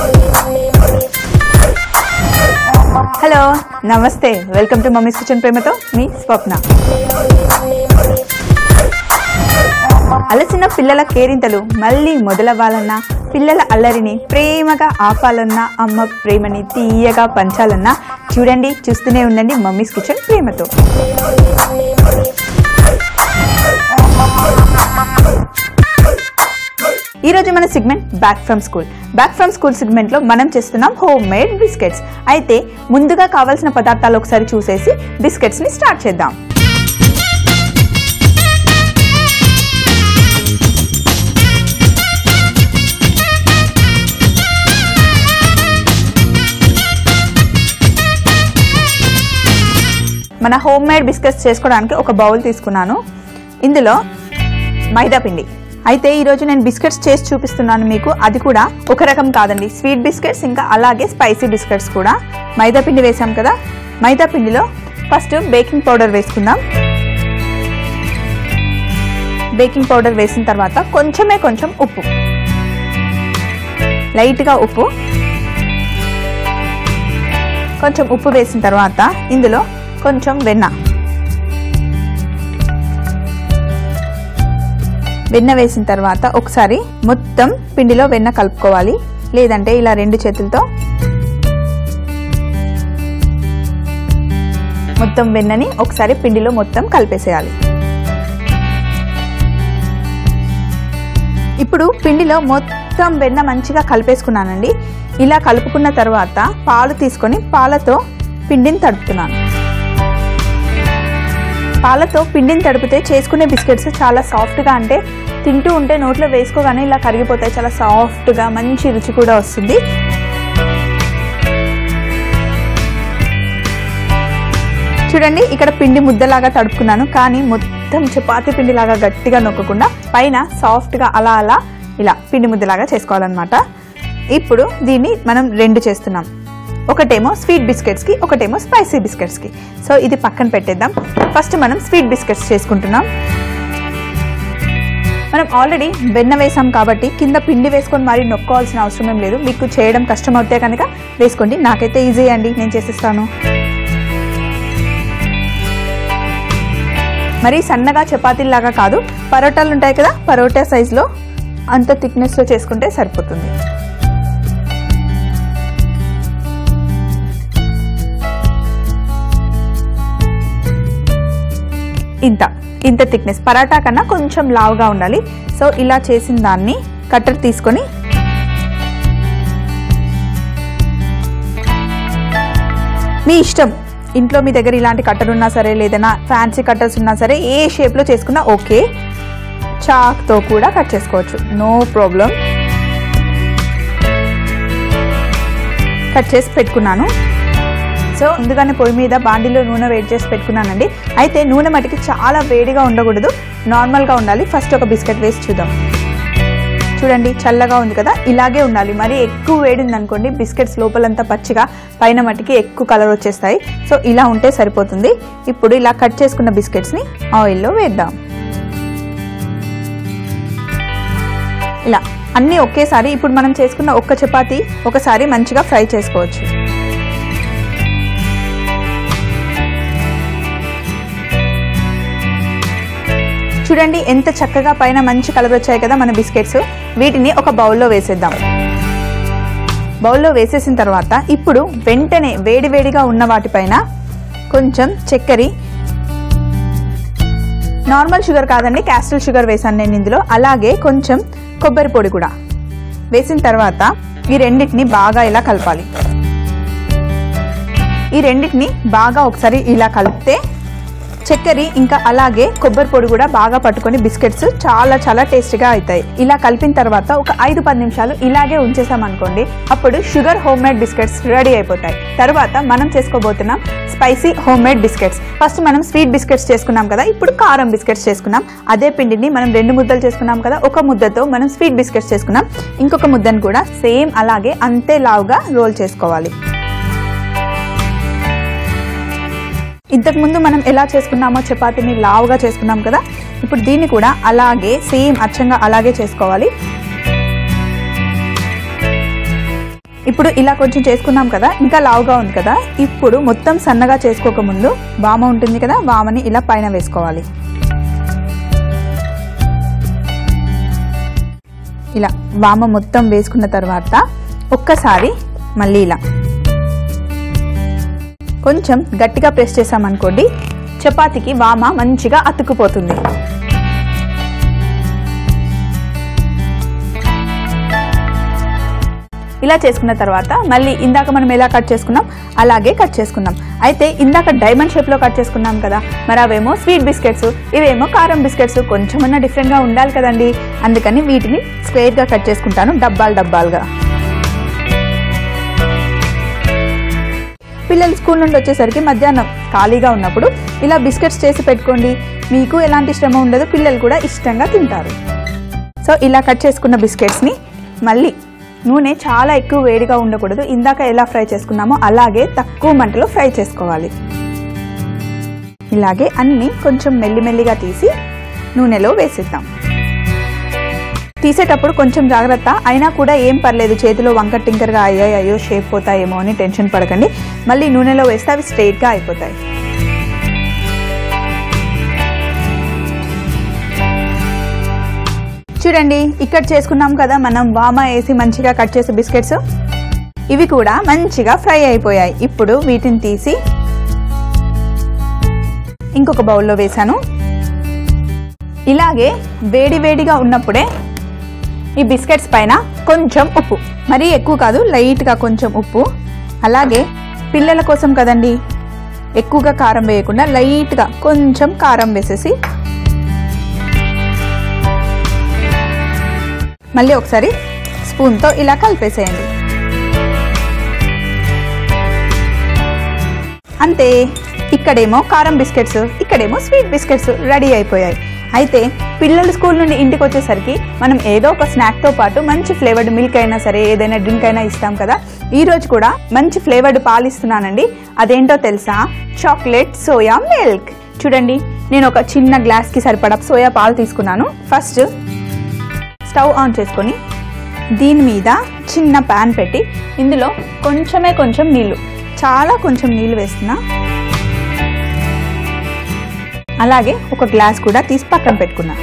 hello నమస్తే welcome to mummies kitchen ప్రేమతో మీ స్వప్న అలసిన పిల్లల కేరింతలు మళ్ళీ మొదలవ్వాలన్నా పిల్లల అల్లరిని ప్రేమగా ఆపాలన్నా అమ్మ ప్రేమని తీయగా పంచాలన్నా చూడండి చూస్తూనే ఉండండి మమ్మీస్ కిచెన్ ప్రేమతో ఈ రోజు మన segment back from school back from school segment లో మనం చేస్తున్నాం హోమ్ మేడ్ బిస్కెట్స్ అయితే ముందుగా కావాల్సిన పదార్థాలు ఒకసారి చూసేసి బిస్కెట్స్ ని స్టార్ట్ చేద్దాం మన హోమ్ మేడ్ బిస్కెట్స్ చేసుకోవడానికి ఒక బౌల్ తీసుకున్నాను ఇందులో మైదా పిండి అయితే ఈరోజు నేను బిస్కెట్స్ చేసి చూపిస్తున్నాను మీకు అది కూడా ఒక రకం కాదండి స్వీట్ బిస్కెట్స్ ఇంకా అలాగే స్పైసీ బిస్కెట్స్ కూడా మైదా పిండి వేసాం కదా మైదా పిండిలో ఫస్ట్ బేకింగ్ పౌడర్ వేసుకుందాం బేకింగ్ పౌడర్ వేసిన తర్వాత కొంచెమే కొంచెం ఉప్పు లైట్గా ఉప్పు కొంచెం ఉప్పు వేసిన తర్వాత ఇందులో కొంచెం వెన్న వెన్న వేసిన తర్వాత ఒకసారి మొత్తం పిండిలో వెన్న కలుపుకోవాలి లేదంటే ఇలా రెండు చేతులతో మొత్తం వెన్నని ఒకసారి పిండిలో మొత్తం కలిపేసేయాలి ఇప్పుడు పిండిలో మొత్తం వెన్న మంచిగా కలిపేసుకున్నానండి ఇలా కలుపుకున్న తర్వాత పాలు తీసుకొని పాలతో పిండిని తడుపుతున్నాను పాలతో పిండిని తడిపితే చేసుకునే బిస్కెట్స్ చాలా సాఫ్ట్గా అంటే తింటూ ఉంటే నోట్లో వేసుకోగానే ఇలా కరిగిపోతాయి చాలా సాఫ్ట్గా మంచి రుచి కూడా వస్తుంది చూడండి ఇక్కడ పిండి ముద్దలాగా తడుపుకున్నాను కానీ మొత్తం చపాతీ పిండిలాగా గట్టిగా నొక్కకుండా పైన సాఫ్ట్గా అలా అలా ఇలా పిండి ముద్దలాగా చేసుకోవాలన్నమాట ఇప్పుడు దీన్ని మనం రెండు చేస్తున్నాం ఒకటేమో స్వీట్ బిస్కెట్స్కి ఒకటేమో స్పైసీ బిస్కెట్స్కి సో ఇది పక్కన పెట్టేద్దాం ఫస్ట్ మనం స్వీట్ బిస్కెట్స్ చేసుకుంటున్నాం మనం ఆల్రెడీ వెన్న వేసాం కాబట్టి కింద పిండి వేసుకొని మరీ నొక్కోవాల్సిన అవసరం ఏం లేదు మీకు చేయడం కష్టం అవుతే కనుక వేసుకోండి నాకైతే ఈజీ అండి నేను చేసేస్తాను మరీ సన్నగా చపాతీలాగా కాదు పరోటాలు ఉంటాయి కదా పరోటా సైజులో అంత థిక్నెస్లో చేసుకుంటే సరిపోతుంది ఇంత ఇంత థిక్నెస్ పరాటా కన్నా కొంచెం లావుగా ఉండాలి సో ఇలా చేసిన దాన్ని కట్టర్ తీసుకొని మీ ఇష్టం ఇంట్లో మీ దగ్గర ఇలాంటి కట్టర్ ఉన్నా సరే లేదన్నా ఫ్యాన్సీ కట్టర్స్ ఉన్నా సరే ఏ షేప్లో చేసుకున్నా ఓకే చాక్తో కూడా కట్ చేసుకోవచ్చు నో ప్రాబ్లం కట్ చేసి పెట్టుకున్నాను సో ముందుగానే పొయ్యి మీద బాండీలో నూనె వేడి చేసి పెట్టుకున్నానండి అయితే నూనె మటుకి చాలా వేడిగా ఉండకూడదు నార్మల్గా ఉండాలి ఫస్ట్ ఒక బిస్కెట్ వేసి చూద్దాం చూడండి చల్లగా ఉంది కదా ఇలాగే ఉండాలి మరి ఎక్కువ వేడింది అనుకోండి బిస్కెట్స్ లోపలంతా పచ్చిగా పైన మట్టికి ఎక్కువ కలర్ వచ్చేస్తాయి సో ఇలా ఉంటే సరిపోతుంది ఇప్పుడు ఇలా కట్ చేసుకున్న బిస్కెట్స్ని ఆయిల్లో వేద్దాం ఇలా అన్నీ ఒకేసారి ఇప్పుడు మనం చేసుకున్న ఒక్క చపాతీ ఒకసారి మంచిగా ఫ్రై చేసుకోవచ్చు చూడండి ఎంత చక్కగా పైన మంచి కలర్ వచ్చాయి కదా మన బిస్కెట్స్ వీటిని ఒక బౌల్లో వేసేద్దాం బౌల్లో వేసేసిన తర్వాత ఇప్పుడు వెంటనే వేడివేడిగా ఉన్న వాటిపైన కొంచెం చక్కెర నార్మల్ షుగర్ కాదండి క్యాస్టల్ షుగర్ వేసాను నేను ఇందులో అలాగే కొంచెం కొబ్బరి పొడి కూడా వేసిన తర్వాత ఈ రెండింటిని బాగా ఇలా కలపాలి ఈ రెండింటిని బాగా ఒకసారి ఇలా కలిపితే చక్కెర ఇంకా అలాగే కొబ్బరి పొడి కూడా బాగా పట్టుకొని బిస్కెట్స్ చాలా చాలా టేస్టీగా అవుతాయి ఇలా కలిపిన తర్వాత ఒక ఐదు పది నిమిషాలు ఇలాగే ఉంచేసాం అనుకోండి అప్పుడు sugar home made biscuits ready అయిపోతాయి తర్వాత మనం చేసుకోబోతున్నాం spicy home made biscuits first మనం స్వీట్ బిస్కెట్స్ చేసుకున్నాం కదా ఇప్పుడు కారం బిస్కెట్స్ చేసుకున్నాం అదే పిండిని మనం రెండు ముద్దలు చేసుకున్నాం కదా ఒక ముద్దతో మనం స్వీట్ బిస్కెట్స్ చేసుకున్నాం ఇంకొక ముద్దను కూడా సేమ్ అలాగే అంతే లావుగా రోల్ చేసుకోవాలి ఇంతకుముందు మనం ఎలా చేసుకున్నామో చపాతీని లావుగా చేసుకున్నాం కదా ఇప్పుడు దీన్ని కూడా అలాగే సేమ్ అచ్చంగా అలాగే చేసుకోవాలి ఇప్పుడు ఇలా కొంచెం చేసుకున్నాం కదా ఇంకా లావుగా ఉంది కదా ఇప్పుడు మొత్తం సన్నగా చేసుకోకముందు వామ ఉంటుంది కదా వామని ఇలా పైన వేసుకోవాలి ఇలా వామ మొత్తం వేసుకున్న తర్వాత ఒక్కసారి మళ్ళీ ఇలా కొంచెం గట్టిగా ప్రెస్ చేసామనుకోండి చపాతీకి వామ మంచిగా అతుక్కుపోతుంది ఇలా చేసుకున్న తర్వాత మళ్ళీ ఇందాక మనం ఎలా కట్ చేసుకున్నాం అలాగే కట్ చేసుకున్నాం అయితే ఇందాక డైమండ్ షేప్లో కట్ చేసుకున్నాం కదా మరి అవేమో స్వీట్ బిస్కెట్స్ ఇవేమో కారం బిస్కెట్స్ కొంచెమన్నా డిఫరెంట్గా ఉండాలి కదండి అందుకని వీటిని స్క్వేర్గా కట్ చేసుకుంటాను డబ్బాలు డబ్బాలుగా పిల్లలు స్కూల్ నుండి వచ్చేసరికి మధ్యాహ్నం ఖాళీగా ఉన్నప్పుడు ఇలా బిస్కెట్స్ చేసి పెట్టుకోండి మీకు ఎలాంటి శ్రమ ఉండదు పిల్లలు కూడా ఇష్టంగా తింటారు సో ఇలా కట్ చేసుకున్న బిస్కెట్స్ని మళ్ళీ నూనె చాలా ఎక్కువ వేడిగా ఉండకూడదు ఇందాక ఎలా ఫ్రై చేసుకున్నామో అలాగే తక్కువ మంటలో ఫ్రై చేసుకోవాలి ఇలాగే అన్నీ కొంచెం మెల్లిమెల్లిగా తీసి నూనెలో వేసేద్దాం తీసేటప్పుడు కొంచెం జాగ్రత్త అయినా కూడా ఏం పర్లేదు చేతిలో వంక టింకర్గా అయ్యాయి అయ్యో షేప్ పోతాయేమో అని టెన్షన్ పడకండి మళ్ళీ నూనెలో వేస్తే అవి స్ట్రైట్గా అయిపోతాయి చూడండి ఇక్కడ చేసుకున్నాం కదా మనం వామ వేసి మంచిగా కట్ చేసే బిస్కెట్స్ ఇవి కూడా మంచిగా ఫ్రై అయిపోయాయి ఇప్పుడు వీటిని తీసి ఇంకొక బౌల్లో వేశాను ఇలాగే వేడి వేడిగా ఉన్నప్పుడే ఈ బిస్కెట్స్ పైన కొంచెం ఉప్పు మరీ ఎక్కువ కాదు లైట్గా కొంచెం ఉప్పు అలాగే పిల్లల కోసం కదండి ఎక్కువగా కారం వేయకుండా లైట్గా కొంచెం కారం వేసేసి మళ్ళీ ఒకసారి స్పూన్తో ఇలా కలిపేసేయండి అంతే ఇక్కడేమో కారం బిస్కెట్స్ ఇక్కడేమో స్వీట్ బిస్కెట్స్ రెడీ అయిపోయాయి అయితే పిల్లలు స్కూల్ నుండి ఇంటికి వచ్చేసరికి మనం ఏదో ఒక స్నాక్తో పాటు మంచి ఫ్లేవర్డ్ మిల్క్ అయినా సరే ఏదైనా డ్రింక్ అయినా ఇస్తాం కదా ఈ రోజు కూడా మంచి ఫ్లేవర్డ్ పాలు ఇస్తున్నానండి అదేంటో తెలుసా చాక్లెట్ సోయా మిల్క్ చూడండి నేను ఒక చిన్న గ్లాస్కి సరిపడా సోయా పాలు తీసుకున్నాను ఫస్ట్ స్టవ్ ఆన్ చేసుకొని దీని మీద చిన్న ప్యాన్ పెట్టి ఇందులో కొంచెమే కొంచెం నీళ్లు చాలా కొంచెం నీళ్లు వేస్తున్నా అలాగే ఒక గ్లాస్ కూడా తీసి పక్కన పెట్టుకున్నా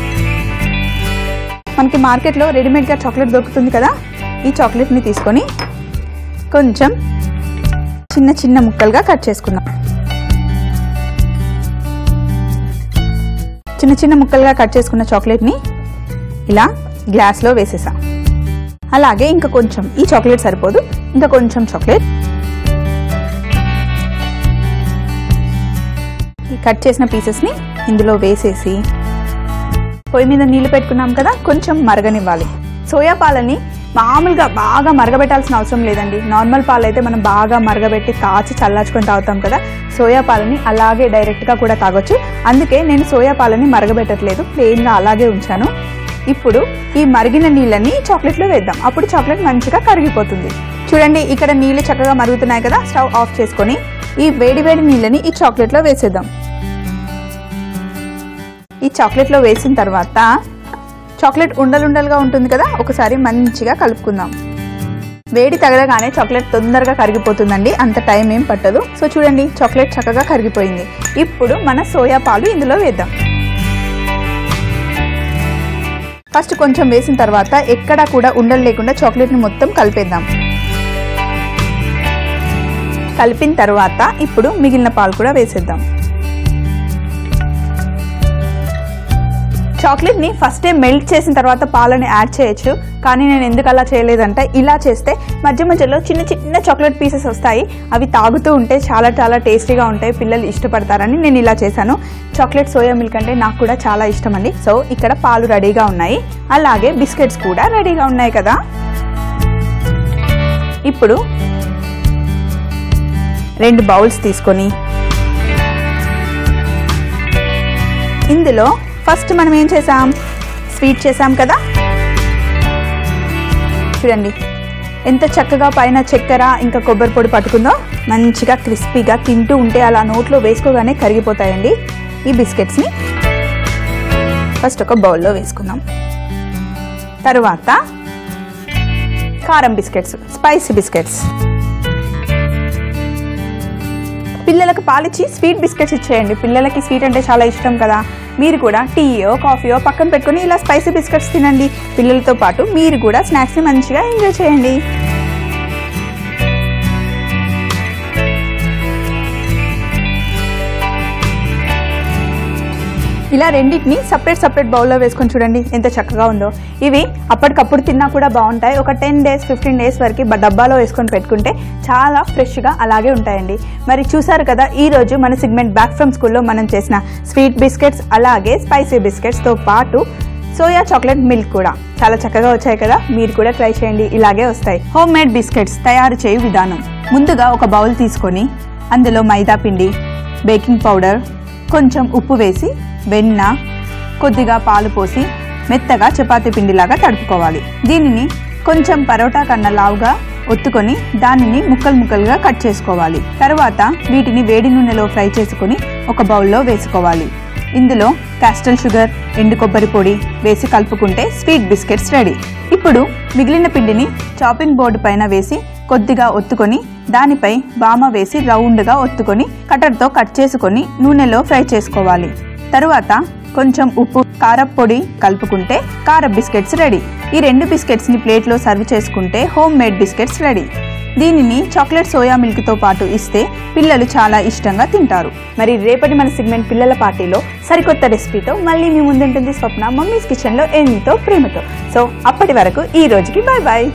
మనకి మార్కెట్లో రెడీమేడ్గా చాక్లెట్ దొరుకుతుంది కదా ఈ చాక్లెట్ని తీసుకొని కొంచెం చిన్న చిన్న ముక్కలుగా కట్ చేసుకున్నాం చిన్న చిన్న ముక్కలుగా కట్ చేసుకున్న చాక్లెట్ని ఇలా గ్లాస్లో వేసేసా అలాగే ఇంకా కొంచెం ఈ చాక్లెట్ సరిపోదు ఇంకా కొంచెం చాక్లెట్ ఈ కట్ చేసిన పీసెస్ని ఇందులో వేసేసి పొయ్యి మీద నీళ్లు పెట్టుకున్నాం కదా కొంచెం మరగనివ్వాలి సోయా పాలని మామూలుగా బాగా మరగబెట్టాల్సిన అవసరం లేదండి నార్మల్ పాలు అయితే మనం బాగా మరగబెట్టి కాచి చల్లార్చుకొని తాగుతాం కదా సోయా పాలని అలాగే డైరెక్ట్గా కూడా తాగొచ్చు అందుకే నేను సోయా పాలని మరగబెట్టట్లేదు ప్లెయిన్గా అలాగే ఉంచాను ఇప్పుడు ఈ మరిగిన నీళ్ళని చాక్లెట్లో వేద్దాం అప్పుడు చాక్లెట్ మంచిగా కరిగిపోతుంది చూడండి ఇక్కడ నీళ్ళు చక్కగా మరుగుతున్నాయి కదా స్టవ్ ఆఫ్ చేసుకొని ఈ వేడి వేడి నీళ్ళని ఈ చాక్లెట్లో వేసేద్దాం ఈ చాక్లెట్లో వేసిన తర్వాత చాక్లెట్ ఉండలుండలుగా ఉంటుంది కదా ఒకసారి మంచిగా కలుపుకుందాం వేడి తగలగానే చాక్లెట్ తొందరగా కరిగిపోతుందండి అంత టైం ఏం పట్టదు సో చూడండి చాక్లెట్ చక్కగా కరిగిపోయింది ఇప్పుడు మన సోయా పాలు ఇందులో వేద్దాం ఫస్ట్ కొంచెం వేసిన తర్వాత ఎక్కడా కూడా ఉండలు లేకుండా చాక్లెట్ని మొత్తం కలిపేద్దాం కలిపిన తర్వాత ఇప్పుడు మిగిలిన పాలు కూడా వేసేద్దాం చాక్లెట్ని ఫస్టే మెల్ట్ చేసిన తర్వాత పాలని యాడ్ చేయొచ్చు కానీ నేను ఎందుకు అలా చేయలేదంటే ఇలా చేస్తే మధ్య మధ్యలో చిన్న చిన్న చాక్లెట్ పీసెస్ వస్తాయి అవి తాగుతూ ఉంటే చాలా చాలా టేస్టీగా ఉంటాయి పిల్లలు ఇష్టపడతారని నేను ఇలా చేశాను చాక్లెట్ సోయా మిల్క్ అంటే నాకు కూడా చాలా ఇష్టం అండి సో ఇక్కడ పాలు రెడీగా ఉన్నాయి అలాగే బిస్కెట్స్ కూడా రెడీగా ఉన్నాయి కదా ఇప్పుడు రెండు బౌల్స్ తీసుకొని ఇందులో ఫస్ట్ మనం ఏం చేసాం స్వీట్ చేసాం కదా చూడండి ఎంత చక్కగా పైన చక్కెర ఇంకా కొబ్బరి పొడి పట్టుకుందో మంచిగా క్రిస్పీగా తింటూ ఉంటే అలా నోట్లో వేసుకోగానే కరిగిపోతాయండి ఈ బిస్కెట్స్ని ఫస్ట్ ఒక బౌల్లో వేసుకుందాం తరువాత కారం బిస్కెట్స్ స్పైసీ బిస్కెట్స్ పిల్లలకు పాలిచ్చి స్వీట్ బిస్కెట్స్ ఇచ్చేయండి పిల్లలకి స్వీట్ అంటే చాలా ఇష్టం కదా మీరు కూడా టీయో కాఫీయో పక్కన పెట్టుకొని ఇలా స్పైసీ బిస్కెట్స్ తినండి పిల్లలతో పాటు మీరు కూడా స్నాక్స్ని మంచిగా ఎంజాయ్ చేయండి ఇలా రెండింటిని సపరేట్ సపరేట్ బౌల్లో వేసుకొని చూడండి ఎంత చక్కగా ఉందో ఇవి అప్పటికప్పుడు తిన్నా కూడా బాగుంటాయి ఒక టెన్ డేస్ ఫిఫ్టీన్ డేస్ వరకు బ- డబ్బాలో వేసుకొని పెట్టుకుంటే చాలా ఫ్రెష్గా అలాగే ఉంటాయండి మరి చూసారు కదా ఈ రోజు మన సిగ్మెంట్ బ్యాక్ ఫ్రమ్ స్కూల్లో మనం చేసిన స్వీట్ బిస్కెట్స్ అలాగే స్పైసీ బిస్కెట్స్తో పాటు సోయా చాక్లెట్ మిల్క్ కూడా చాలా చక్కగా వచ్చాయి కదా మీరు కూడా ట్రై చేయండి ఇలాగే వస్తాయి హోమ్ మేడ్ బిస్కెట్స్ తయారు చేయు విధానం ముందుగా ఒక బౌల్ తీసుకొని అందులో మైదా పిండి బేకింగ్ పౌడర్ కొంచెం ఉప్పు వేసి వెన్న కొద్దిగా పాలు పోసి మెత్తగా చపాతీ పిండిలాగా తడుపుకోవాలి దీనిని కొంచెం పరోటా కన్నా లావుగా ఒత్తుకొని దానిని ముక్కలు ముక్కలుగా కట్ చేసుకోవాలి తర్వాత వీటిని వేడి నూనెలో ఫ్రై చేసుకొని ఒక బౌల్లో వేసుకోవాలి ఇందులో క్యాస్టల్ షుగర్ ఎండు కొబ్బరి పొడి వేసి కలుపుకుంటే స్వీట్ బిస్కెట్స్ రెడీ ఇప్పుడు మిగిలిన పిండిని చాపింగ్ బోర్డు పైన వేసి కొద్దిగా ఒత్తుకొని దానిపై బామ వేసి రౌండ్గా ఒత్తుకొని కటర్తో కట్ చేసుకొని నూనెలో ఫ్రై చేసుకోవాలి తరువాత కొంచెం ఉప్పు కారప్ పొడి కలుపుకుంటే కార బిస్కెట్స్ రెడీ ఈ రెండు బిస్కెట్స్ని ప్లేట్లో సర్వ్ చేసుకుంటే హోమ్ మేడ్ బిస్కెట్స్ రెడీ దీనిని చాక్లెట్ సోయా మిల్క్తో పాటు ఇస్తే పిల్లలు చాలా ఇష్టంగా తింటారు మరి రేపటి మన సిగ్మెంట్ పిల్లల పార్టీలో సరికొత్త రెసిపీతో మళ్ళీ మీ ముందుంటుంది స్వప్న మమ్మీస్ కిచెన్లో ఎంతో ప్రేమతో సో అప్పటి వరకు ఈ రోజుకి బాయ్ బాయ్